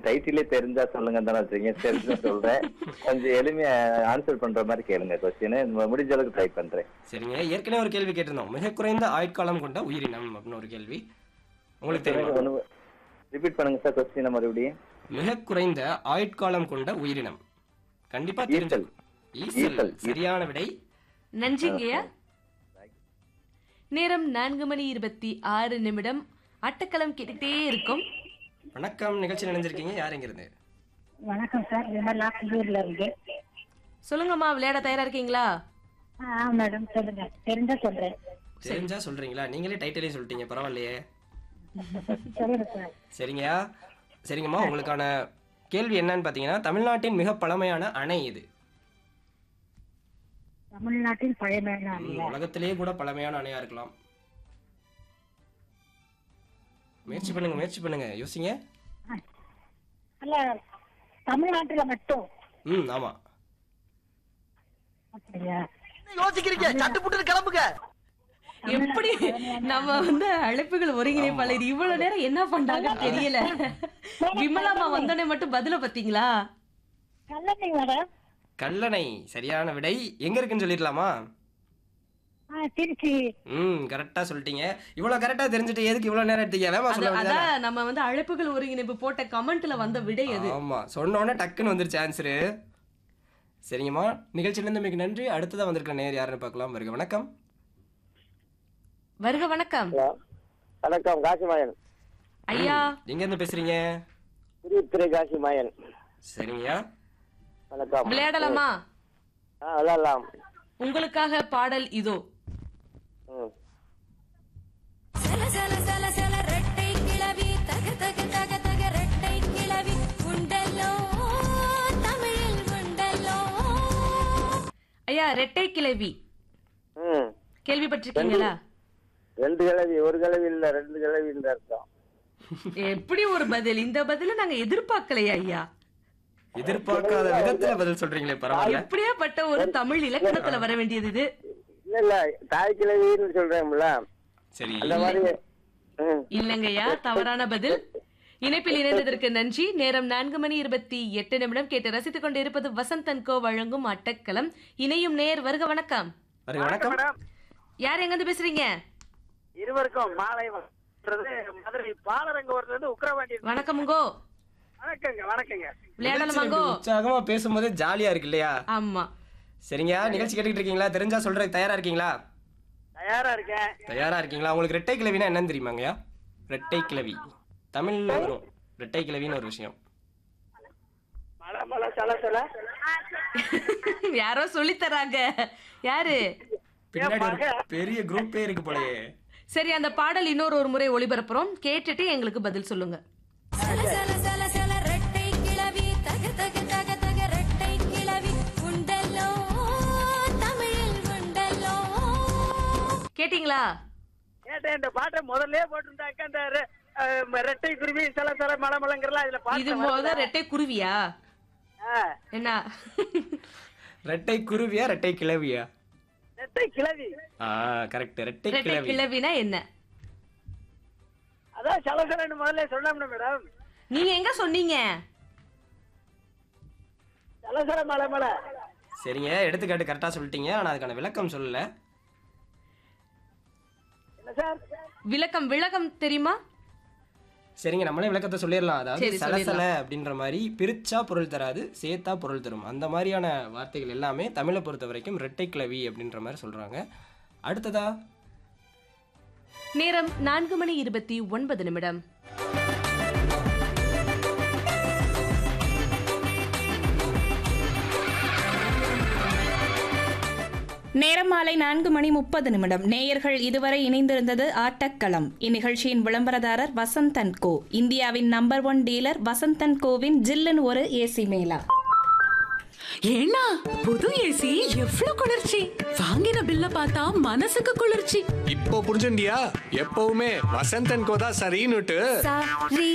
டைட்டிலே தெரிஞ்சா சொல்லுங்க தானே வச்சுருங்க தெரிஞ்சு சொல்றேன் கொஞ்சம் எளிமையா ஆன்சர் பண்ற மாதிரி கேளுங்க கொஸ்டின் முடிஞ்ச அளவுக்கு ட்ரை பண்றேன் சரிங்க ஏற்கனவே ஒரு கேள்வி கேட்டிருந்தோம் மிக குறைந்த ஆயுட்காலம் கொண்ட உயிரினம் அப்படின்னு ஒரு கேள்வி உங்களுக்கு தெரியுமா ரிப்பீட் பண்ணுங்க சார் கொஸ்டின் மறுபடியும் மிக குறைந்த ஆயுட்காலம் கொண்ட உயிரினம் கண்டிப்பா ஈசல். தெரிஞ்சல் ஈசல் ஈசல். சரியான விடை நன்றிங்கய்யா நேரம் நான்கு மணி இருபத்தி ஆறு நிமிடம் அட்டக்களம் கேட்டுக்கிட்டே இருக்கும் வணக்கம் நிகழ்ச்சி நினைஞ்சிருக்கீங்க யார் எங்க இருந்து வணக்கம் சார் விமலா கல்லூரில இருந்து சொல்லுங்கம்மா விளையாட தயாரா இருக்கீங்களா ஆ மேடம் சொல்லுங்க தெரிஞ்சா சொல்றேன் தெரிஞ்சா சொல்றீங்களா நீங்களே டைட்டிலே சொல்லிட்டீங்க பரவாயில்லையே சொல்லுங்க சார் சரிங்கய்யா சரிங்கம்மா உங்களுக்கான கேள்வி என்னன்னு பார்த்தீங்கன்னா தமிழ்நாட்டின் மிக பழமையான அணை இது தமிழ்நாட்டின் பழமையான ம், அணை. உலகத்திலேயே கூட பழமையான அணையா இருக்கலாம் முயற்சி பண்ணுங்க முயற்சி பண்ணுங்க யோசிங்க அல்ல தமிழ்நாட்டுல மட்டும் ம் ஆமா அப்படியா யோசிக்கிறீங்க சட்டு புட்டு கிளம்புங்க எப்படி நம்ம வந்து அழைப்புகள் ஒருங்கிணைப்பாளர் இவ்வளவு நேரம் என்ன பண்றாங்கன்னு தெரியல விமலாமா வந்தோடனே மட்டும் பதில பாத்தீங்களா கல்லணை மேடம் கல்லணை சரியான விடை எங்க இருக்குன்னு சொல்லிடலாமா ஆ திருச்சி ம் கரெக்டா சொல்லிட்டீங்க இவ்வளவு கரெக்டா தெரிஞ்சுட்டு எதுக்கு இவ்வளவு நேரம் எடுத்தீங்க வேமா அது சொல்ல வேண்டியதானே? அதான் நம்ம வந்து அழைப்புகள் ஒருங்கிணைப்பு போட்ட கமெண்ட்ல வந்த விடை அது ஆமா சொன்ன உடனே டக்குன்னு வந்துருச்சு ஆன்சரு சரிங்கம்மா நிகழ்ச்சியிலிருந்து மிக நன்றி அடுத்ததா வந்திருக்க நேர் யாருன்னு பார்க்கலாம் வருக வணக்கம் வருக வணக்கம் வணக்கம் காசிமாயன் ஐயா எங்க இருந்து பேசுறீங்க திருத்துறை காசிமாயன் சரிங்கய்யா வணக்கம் விளையாடலாமா ஆ விளையாடலாம் உங்களுக்காக பாடல் இதோ ம் சல சல சல சல ரெட்டை கிளவி தக தக தக தக ரெட்டை கிளவி உண்டல்லோ தமிழில் உண்டல்லோ ஐயா ரெட்டை கிளவி ம் கேள்விப்பட்டிருக்கீங்களா ரெண்டு கிழவி ஒரு கிழவி இல்ல ரெண்டு கிழவி இந்த அர்த்தம் எப்படி ஒரு பதில் இந்த பதில நாங்க எதிர்பார்க்கலையா ஐயா எதிர்பார்க்காத விதத்துல பதில் சொல்றீங்களே பரவாயில்ல எப்படியாப்பட்ட ஒரு தமிழ் இலக்கணத்துல வர வேண்டியது இது இல்ல இல்ல தாய் கிழவின்னு சொல்றேன்ல சரி அந்த மாதிரி ம் இல்லங்கய்யா தவறான பதில் இணைப்பில் இணைந்ததற்கு நன்றி நேரம் நான்கு மணி இருபத்தி எட்டு நிமிடம் கேட்டு ரசித்துக் கொண்டிருப்பது வசந்தன் கோ வழங்கும் அட்டக்கலம் இணையும் நேர் வருக வணக்கம் வருக வணக்கம் யார் எங்க இருந்து பேசுறீங்க இருவருக்கும் மாலை வணக்கம்ன்றது மதுரை பாலரங்கூர்ல இருந்து உக்ரவாண்டி வணக்கமுங்கோ வணக்கங்க வணக்கங்க விளையாடலாமாங்கோ உற்சாகமா பேசும்போது ஜாலியா இருக்கு இல்லையா ஆமா சரிங்க நிகழ்ச்சி கேட்டுக்கிட்டு இருக்கீங்களா தெரிஞ்சா சொல்றதுக்கு தயாரா இருக்கீங்களா தயாரா இருக்கேன் தயாரா இருக்கீங்களா உங்களுக்கு ரெட்டை கிழவினா என்னன்னு தெரியுமாங்கய்யா ரெட்டை கிழவி தமிழ்ல வரும் ரெட்டை கிழவின்னு ஒரு விஷயம் மழை மழை சல சல யாரோ சொல்லித் தராங்க யாரு பின்னாடி ஒரு பெரிய குரூப்பே இருக்கு போலயே சரி அந்த பாடல் இன்னொரு ஒரு முறை ஒளிபரப்புறோம் கேட்டுட்டு எங்களுக்கு பதில் சொல்லுங்க சல சல சல சல ரெட்டை கிளவி தக தக தக தக ரெட்டை கிளவி உண்டல்லோ தமிழில் உண்டல்லோ கேட்டிங்களா கேட்டேன் இந்த பாட்டை முதல்ல போட்டுருந்தாக்க அந்த ரெ- அஹ், ரெட்டை குருவி சில சில மலை மலைங்கிறலாம் இதுல இது பாட்டு முத ரெட்டை குருவியா என்ன ரெட்டை குருவியா ரெட்டை கிழவியா ரெட்டை கிளவி ஆ கரெக்ட் ரெட்டை ரெட்டை கிழவி கிழவினா என்ன அதான் சல சலன்னு முதல்ல சொன்னோம்னா மேடம் நீங்க எங்க சொன்னீங்க சல சல மலை மலை சரிங்க எடுத்துக்காட்டு கரெக்டா சொல்லிட்டீங்க ஆனா அதுக்கான விளக்கம் சொல்லல என்ன சார் விளக்கம் விளக்கம் தெரியுமா சரிங்க நம்மளே விளக்கத்தை சொல்லிடலாம் அதாவது சரி, சலசல அப்படின்ற மாதிரி பிரிச்சா பொருள் தராது சேர்த்தா பொருள் தரும் அந்த மாதிரியான வார்த்தைகள் எல்லாமே தமிழை பொறுத்த வரைக்கும் ரெட்டை கிளவி அப்படின்ற மாதிரி சொல்றாங்க அடுத்ததா நேரம் நான்கு மணி இருபத்தி ஒன்பது நிமிடம் நேரம் மாலை நான்கு மணி முப்பது நிமிடம் நேயர்கள் இதுவரை இணைந்திருந்தது ஆட்டக்களம் இந்நிகழ்ச்சியின் விளம்பரதாரர் வசந்தன் கோ இந்தியாவின் நம்பர் ஒன் டீலர் வசந்தன் கோவின் ஜில்லுன்னு ஒரு ஏசி மேலா ஏன்னா புது ஏசி எவ்ளோ குளிர்ச்சி வாங்கின பில்ல பார்த்தா மனசுக்கு குளிர்ச்சி இப்போ புரிஞ்சுண்டியா எப்பவுமே வசந்தன் கோதா சரின்னுட்டு சாரி